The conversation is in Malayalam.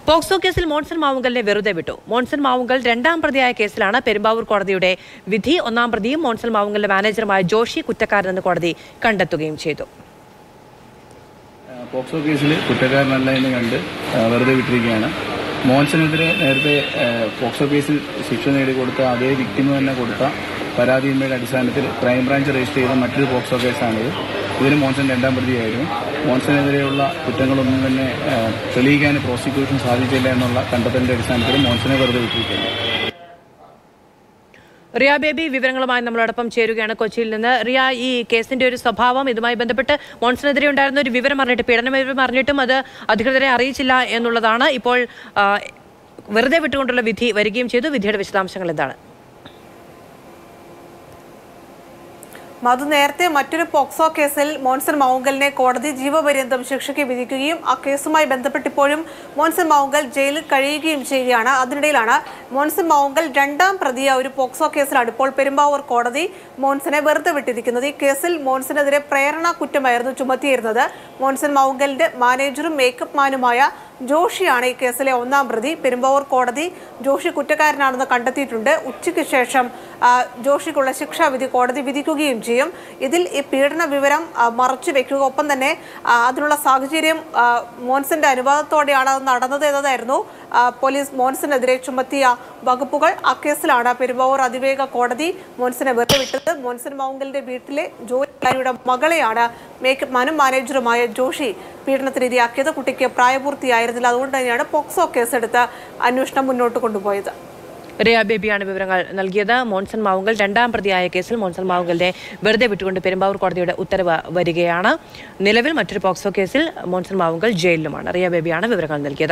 പോക്സോ കേസിൽ മോൺസൺ മാവുങ്കലിനെ വെറുതെ വിട്ടു മോൺസൺ മാവുങ്കൽ രണ്ടാം പ്രതിയായ കേസിലാണ് പെരുമ്പാവൂർ കോടതിയുടെ വിധി ഒന്നാം പ്രതിയും മോൺസൺ മാവുങ്കലിന്റെ മാനേജറുമായ ജോഷി കുറ്റക്കാരനെന്ന് കോടതി കണ്ടെത്തുകയും ചെയ്തു പോക്സോ കേസിൽ കുറ്റക്കാരനല്ല എന്ന് കണ്ട് ആ, വെറുതെ വിട്ടിരിക്കുകയാണ് മോഹൻസനെതിരെ നേരത്തെ ആ, പോക്സോ കേസിൽ ശിക്ഷ നേടിക്കൊടുത്ത അതേ വിക്ടിമ് തന്നെ കൊടുത്ത പരാതിയുടെ അടിസ്ഥാനത്തിൽ ക്രൈംബ്രാഞ്ച് രജിസ്റ്റർ ചെയ്ത മറ്റൊരു പോക്സോ കേസാണിത് ഇതിന് മോഹൻസൻ രണ്ടാം പ്രതിയായിരുന്നു മോഹൻസനെതിരെയുള്ള കുറ്റങ്ങളൊന്നും തന്നെ ആ, തെളിയിക്കാൻ പ്രോസിക്യൂഷൻ സാധിച്ചില്ല എന്നുള്ള കണ്ടെത്തലിന്റെ അടിസ്ഥാനത്തിൽ മോഹൻസനെ വെറുതെ വിട്ടിരിക്കുകയാണ് റിയ ബേബി വിവരങ്ങളുമായി നമ്മളോടൊപ്പം ചേരുകയാണ് കൊച്ചിയിൽ നിന്ന് റിയ ഈ കേസിന്റെ ഒരു സ്വഭാവം ഇതുമായി ബന്ധപ്പെട്ട് മോൺസണെതിരെ ഉണ്ടായിരുന്ന ഒരു വിവരം അറിഞ്ഞിട്ട് പീഡന വിവരം അറിഞ്ഞിട്ടും അത് അധികൃതരെ അറിയിച്ചില്ല എന്നുള്ളതാണ് ഇപ്പോൾ ആ, വെറുതെ വിട്ടുകൊണ്ടുള്ള വിധി വരികയും ചെയ്തു വിധിയുടെ വിശദാംശങ്ങൾ എന്താണ് മധു നേരത്തെ മറ്റൊരു പോക്സോ കേസിൽ മോൻസൺ മൗങ്കലിനെ കോടതി ജീവപര്യന്തം ശിക്ഷയ്ക്ക് വിധിക്കുകയും ആ കേസുമായി ബന്ധപ്പെട്ട് ഇപ്പോഴും മോൻസൺ മൗങ്കൽ ജയിലിൽ കഴിയുകയും ചെയ്യുകയാണ് അതിനിടയിലാണ് മോൻസൺ മൗങ്കൽ രണ്ടാം പ്രതിയ ഒരു പോക്സോ കേസിലാണ് ഇപ്പോൾ പെരുമ്പാവൂർ കോടതി മോൻസനെ വെറുതെ വിട്ടിരിക്കുന്നത് ഈ കേസിൽ മോൻസനെതിരെ പ്രേരണ കുറ്റമായിരുന്നു ചുമത്തിയിരുന്നത് മോൻസൺ മൗങ്കലിന്റെ മാനേജറും മേക്കപ്പ് മാനുമായ ജോഷിയാണ് ഈ കേസിലെ ഒന്നാം പ്രതി പെരുമ്പാവൂർ കോടതി ജോഷി കുറ്റക്കാരനാണെന്ന് കണ്ടെത്തിയിട്ടുണ്ട് ഉച്ചയ്ക്ക് ശേഷം ആ, ജോഷിക്കുള്ള ശിക്ഷാവിധി കോടതി വിധിക്കുകയും ചെയ്യും ഇതിൽ ഈ പീഡന വിവരം ആ, മറച്ചു വെക്കുക ഒപ്പം തന്നെ ആ, അതിനുള്ള സാഹചര്യം ആ, മോൻസന്റെ അനുവാദത്തോടെയാണ് അത് നടന്നത് എന്നതായിരുന്നു ആ, പോലീസ് മോൻസനെതിരെ ചുമത്തിയ വകുപ്പുകൾ ആ കേസിലാണ് പെരുമ്പാവൂർ അതിവേഗ കോടതി മോൻസനെ വെറുതെ വിട്ടത് മോൻസൻ മൗങ്കലിന്റെ വീട്ടിലെ ജോലിക്കാരിയുടെ മകളെയാണ് മേക്കപ്പ് മാനും മാനേജറുമായ ജോഷി പീഡനത്തിന് ഇരയാക്കിയത് കുട്ടിക്ക് പ്രായപൂർത്തിയായിരുന്നില്ല അതുകൊണ്ട് തന്നെയാണ് പോക്സോ കേസെടുത്ത് അന്വേഷണം മുന്നോട്ട് കൊണ്ടുപോയത് റിയ ബേബിയാണ് വിവരങ്ങൾ നൽകിയത് മോൺസൺ മാവുങ്കൽ രണ്ടാം പ്രതിയായ കേസിൽ മോൺസൺ മാവുങ്കലിനെ വെറുതെ വിട്ടുകൊണ്ട് പെരുമ്പാവൂർ കോടതിയുടെ ഉത്തരവ് വരികയാണ് നിലവിൽ മറ്റൊരു പോക്സോ കേസിൽ മോൺസൺ മാവുങ്കൽ ജയിലിലുമാണ് റിയ ബേബിയാണ് വിവരങ്ങൾ നൽകിയത്